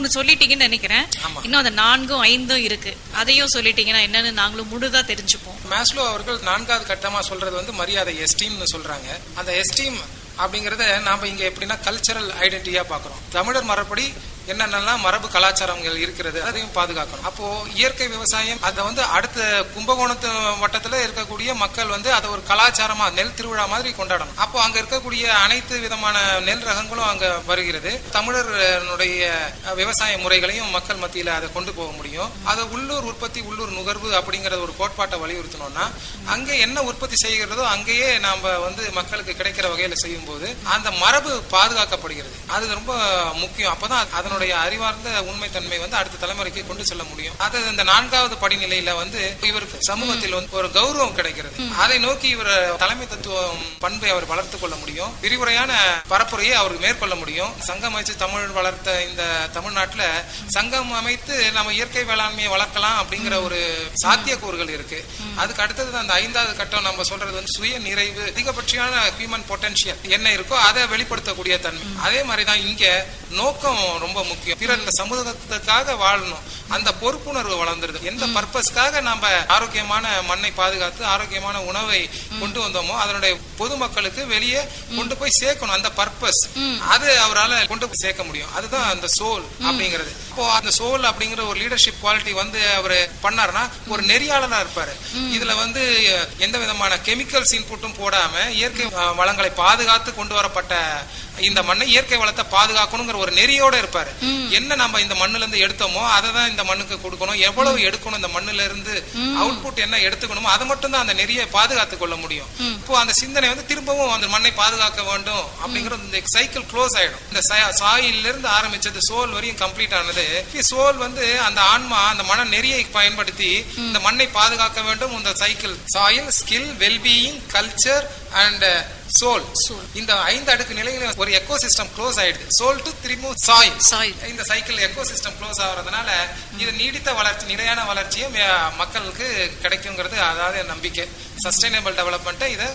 மூணு சொல்லிட்டீங்கன்னு நினைக்கிறேன் ஆமா. இன்னும் அந்த நான்கும் ஐந்தும் இருக்கு அதையும் சொல்லிட்டீங்கன்னா என்னன்னு நாங்களும் முழுதா தெரிஞ்சுப்போம் மேஸ்லோ அவர்கள் நான்காவது கட்டமா சொல்றது வந்து மரியாதை எஸ்டீம்னு சொல்றாங்க அந்த எஸ்டீம் அப்படிங்கறத நாம இங்க எப்படின்னா கல்ச்சரல் ஐடென்டிட்டியா பாக்குறோம் தமிழர் மரபடி என்னென்னலாம் மரபு கலாச்சாரங்கள் இருக்கிறது அதையும் பாதுகாக்கணும் அப்போ இயற்கை விவசாயம் அதை வந்து அடுத்த கும்பகோணத்து வட்டத்துல இருக்கக்கூடிய மக்கள் வந்து அதை ஒரு கலாச்சாரமா நெல் திருவிழா மாதிரி கொண்டாடணும் அப்போ அங்க இருக்கக்கூடிய அனைத்து விதமான நெல் ரகங்களும் அங்க வருகிறது தமிழர்களுடைய விவசாய முறைகளையும் மக்கள் மத்தியில அதை கொண்டு போக முடியும் அதை உள்ளூர் உற்பத்தி உள்ளூர் நுகர்வு அப்படிங்கிற ஒரு கோட்பாட்டை வலியுறுத்தணும்னா அங்க என்ன உற்பத்தி செய்கிறதோ அங்கேயே நாம வந்து மக்களுக்கு கிடைக்கிற வகையில செய்யும் போது அந்த மரபு பாதுகாக்கப்படுகிறது அது ரொம்ப முக்கியம் அப்பதான் அதனுடைய அறிவார்ந்த உண்மைத்தன்மை வந்து அடுத்த தலைமுறைக்கு கொண்டு செல்ல முடியும் அது இந்த நான்காவது படிநிலையில வந்து இவருக்கு சமூகத்தில் வந்து ஒரு கௌரவம் கிடைக்கிறது அதை நோக்கி இவர் தலைமை தத்துவம் பண்பை அவர் வளர்த்துக் கொள்ள முடியும் விரிவுரையான பரப்புரையை அவர் மேற்கொள்ள முடியும் சங்கம் அமைச்சு தமிழ் வளர்த்த இந்த தமிழ்நாட்டுல சங்கம் அமைத்து நம்ம இயற்கை வேளாண்மையை வளர்க்கலாம் அப்படிங்கிற ஒரு சாத்தியக்கூறுகள் இருக்கு அதுக்கு அடுத்தது அந்த ஐந்தாவது கட்டம் நம்ம சொல்றது வந்து சுய நிறைவு அதிகபட்சமான ஹியூமன் பொட்டன்ஷியல் என்ன இருக்கோ அதை வெளிப்படுத்தக்கூடிய தன்மை அதே மாதிரிதான் இங்க நோக்கம் ரொம்ப முக்கியம் பிறர் இந்த சமூகத்துக்காக வாழணும் அந்த பொறுப்புணர்வு வளர்ந்துருது எந்த பர்பஸ்க்காக நம்ம ஆரோக்கியமான மண்ணை பாதுகாத்து ஆரோக்கியமான உணவை கொண்டு வந்தோமோ அதனுடைய பொதுமக்களுக்கு வெளியே கொண்டு போய் சேர்க்கணும் அந்த பர்பஸ் அது அவரால கொண்டு போய் சேர்க்க முடியும் அதுதான் அந்த சோல் அப்படிங்கிறது அப்போ அந்த சோல் அப்படிங்கிற ஒரு லீடர்ஷிப் குவாலிட்டி வந்து அவர் பண்ணாருன்னா ஒரு நெறியாளனா இருப்பாரு இதுல வந்து எந்த விதமான கெமிக்கல்ஸ் இன்புட்டும் போடாம இயற்கை அஹ், வளங்களை பாதுகாத்து கொண்டு வரப்பட்ட இந்த மண்ணை இயற்கை வளத்தை பாதுகாக்கணுங்கிற ஒரு நெறியோட இருப்பாரு என்ன நம்ம இந்த மண்ணுல இருந்து எடுத்தோமோ அதை தான் இந்த மண்ணுக்கு கொடுக்கணும் எவ்வளவு எடுக்கணும் இந்த மண்ணுல இருந்து அவுட்புட் என்ன எடுத்துக்கணுமோ அதை மட்டும் தான் அந்த நெறியை பாதுகாத்து கொள்ள முடியும் இப்போ அந்த சிந்தனை வந்து திரும்பவும் அந்த மண்ணை பாதுகாக்க வேண்டும் அப்படிங்கிற இந்த சைக்கிள் க்ளோஸ் ஆயிடும் இந்த சாயில இருந்து ஆரம்பிச்சது சோல் வரையும் கம்ப்ளீட் ஆனது சோல் வந்து அந்த ஆன்மா அந்த மன நெறியை பயன்படுத்தி இந்த மண்ணை பாதுகாக்க வேண்டும் இந்த cycle soil skill wellbeing culture and soul இந்த ஐந்து அடுக்கு நிலையில ஒரு எக்கோ சிஸ்டம் க்ளோஸ் ஆயிடுது சோல் டு திரும்ப சாயில் சாயில் இந்த சைக்கிள் எக்கோ சிஸ்டம் க்ளோஸ் ஆகுறதுனால இது நீடித்த வளர்ச்சி நிலையான வளர்ச்சியும் அஹ், மக்களுக்கு கிடைக்குங்கிறது அதாவது நம்பிக்கை சஸ்டைனபிள் டெவலப்மெண்ட்டை இதை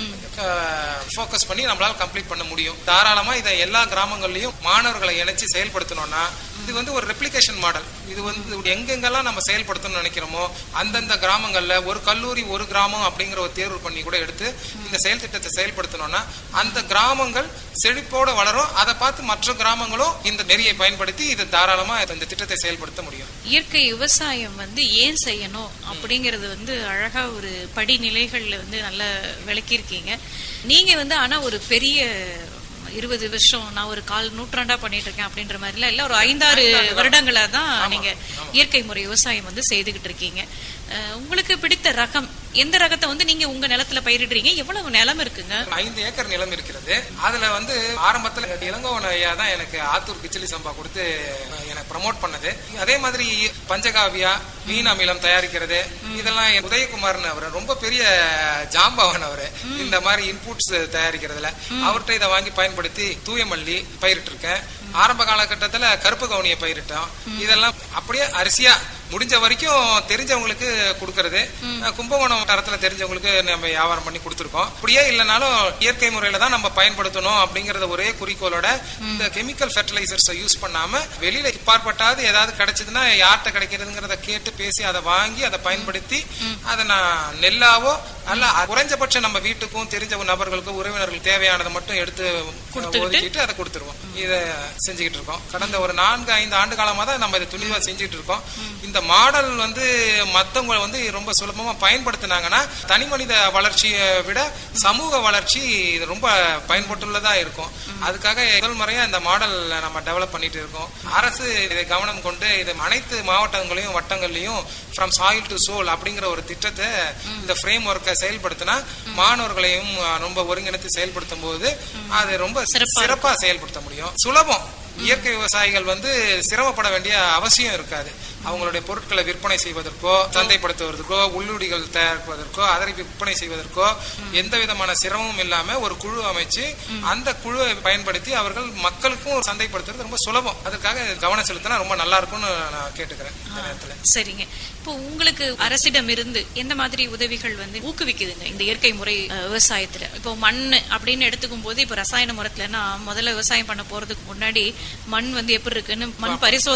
ஃபோக்கஸ் பண்ணி நம்மளால கம்ப்ளீட் பண்ண முடியும் தாராளமா இதை எல்லா கிராமங்கள்லயும் மாணவர்களை இணைச்சு செயல்படுத்தணும்னா இது வந்து ஒரு ரெப்ளிகேஷன் மாடல் இது வந்து எங்கெங்கெல்லாம் நம்ம செயல்படுத்தணும்னு நினைக்கிறோமோ அந்தந்த கிராமங்கள்ல ஒரு கல்லூரி ஒரு கிராமம் அப்படிங்கிற ஒரு தேர்வு பண்ணி கூட எடுத்து இந்த செயல் திட்டத்தை செயல்படுத்தணும்னா அந்த கிராமங்கள் செழிப்போட வளரும் அதை பார்த்து மற்ற கிராமங்களும் இந்த நெறியை பயன்படுத்தி இது தாராளமா இந்த திட்டத்தை செயல்படுத்த முடியும் இயற்கை விவசாயம் வந்து ஏன் செய்யணும் அப்படிங்கறது வந்து அழகா ஒரு படிநிலைகள்ல வந்து நல்லா விளக்கியிருக்கீங்க நீங்க வந்து ஆனா ஒரு பெரிய இருபது வருஷம் நான் ஒரு கால் நூற்றாண்டா பண்ணிட்டு இருக்கேன் அப்படின்ற மாதிரிலாம் இல்ல ஒரு ஐந்தாறு வருடங்களா தான் நீங்க இயற்கை முறை விவசாயம் வந்து செய்துகிட்டு இருக்கீங்க அஹ், உங்களுக்கு பிடித்த ரகம் எந்த ரகத்தை வந்து நீங்க உங்க நிலத்துல பயிரிடுறீங்க எவ்வளவு நிலம் இருக்குங்க ஐந்து ஏக்கர் நிலம் இருக்கிறது அதுல வந்து ஆரம்பத்துல இளங்கோவன் ஐயா தான் எனக்கு ஆத்தூர் கிச்சிலி சம்பா கொடுத்து எனக்கு ப்ரமோட் பண்ணது அதே மாதிரி பஞ்சகாவியா மீன் அமிலம் தயாரிக்கிறது இதெல்லாம் என் உதயகுமார்னு அவர் ரொம்ப பெரிய ஜாம்பவன் அவரு இந்த மாதிரி இன்புட்ஸ் தயாரிக்கிறதுல அவர்கிட்ட இதை வாங்கி பயன்படுத்தி தூயமல்லி பயிரிட்டு இருக்கேன் ஆரம்ப காலகட்டத்துல கருப்பு கவுனியை பயிரிட்டோம் இதெல்லாம் அப்படியே அரிசியா முடிஞ்ச வரைக்கும் தெரிஞ்சவங்களுக்கு கொடுக்கறது அஹ் கும்பகோணம் வட்டாரத்துல தெரிஞ்சவங்களுக்கு நம்ம வியாபாரம் பண்ணி கொடுத்துருக்கோம் அப்படியே இல்லைனாலும் இயற்கை முறையில தான் நம்ம பயன்படுத்தணும் அப்படிங்கறத ஒரே குறிக்கோளோட இந்த கெமிக்கல் ஃபெர்டிலைசர்ஸை யூஸ் பண்ணாம வெளியில பார்ப்பட்டாவது ஏதாவது கிடைச்சதுன்னா யார்கிட்ட கிடைக்கிறதுங்கிறத கேட்டு பேசி அதை வாங்கி அதை பயன்படுத்தி அதை நான் நெல்லாவோ அல்ல குறைஞ்சபட்சம் நம்ம வீட்டுக்கும் தெரிஞ்ச நபர்களுக்கும் உறவினர்களுக்கு தேவையானதை மட்டும் எடுத்து ஒதுக்கிட்டு அதை கொடுத்துருவோம் இதை செஞ்சுக்கிட்டு இருக்கோம் கடந்த ஒரு நான்கு ஐந்து ஆண்டு காலமா தான் நம்ம இதை துணிவா செஞ்சுட்டு இருக்கோம் இந்த மாடல் வந்து மத்தவங்க வந்து ரொம்ப சுலபமா பயன்படுத்தினாங்கன்னா தனி மனித வளர்ச்சியை விட சமூக வளர்ச்சி இது ரொம்ப பயன்பட்டுள்ளதா இருக்கும் அதுக்காக முதல் முறையா இந்த மாடல் நம்ம டெவலப் பண்ணிட்டு இருக்கோம் அரசு இதை கவனம் கொண்டு இது அனைத்து மாவட்டங்களையும் வட்டங்கள்லயும் ஃப்ரம் சாயில் டு சோல் அப்படிங்கிற ஒரு திட்டத்தை இந்த ஃப்ரேம் ஒர்க்கை செயல்படுத்தினா மாணவர்களையும் ரொம்ப ஒருங்கிணைத்து செயல்படுத்தும் போது அது ரொம்ப சிறப்பா செயல்படுத்த முடியும் சுலபம் இயற்கை விவசாயிகள் வந்து சிரமப்பட வேண்டிய அவசியம் இருக்காது அவங்களுடைய பொருட்களை விற்பனை செய்வதற்கோ சந்தைப்படுத்துவதற்கோ உள்ளுடிகள் தயாரிப்பதற்கோ அதனை விற்பனை செய்வதற்கோ எந்த விதமான சிரமமும் இல்லாம ஒரு குழு அமைச்சு அந்த குழுவை பயன்படுத்தி அவர்கள் மக்களுக்கும் சந்தைப்படுத்துறது ரொம்ப சுலபம் அதுக்காக கவனம் செலுத்தினா ரொம்ப நல்லா இருக்கும்னு நான் கேட்டுக்கிறேன் இந்த நேரத்துல சரிங்க இப்போ உங்களுக்கு அரசிடம் இருந்து எந்த மாதிரி உதவிகள் வந்து ஊக்குவிக்குதுங்க இந்த இயற்கை முறை அஹ், விவசாயத்துல இப்போ மண் அப்படின்னு எடுத்துக்கும் போது இப்போ ரசாயன முறைத்துலன்னா முதல்ல விவசாயம் பண்ண போறதுக்கு முன்னாடி மண் வந்து எப்படி இருக்குன்னு மண் பரிசோதனை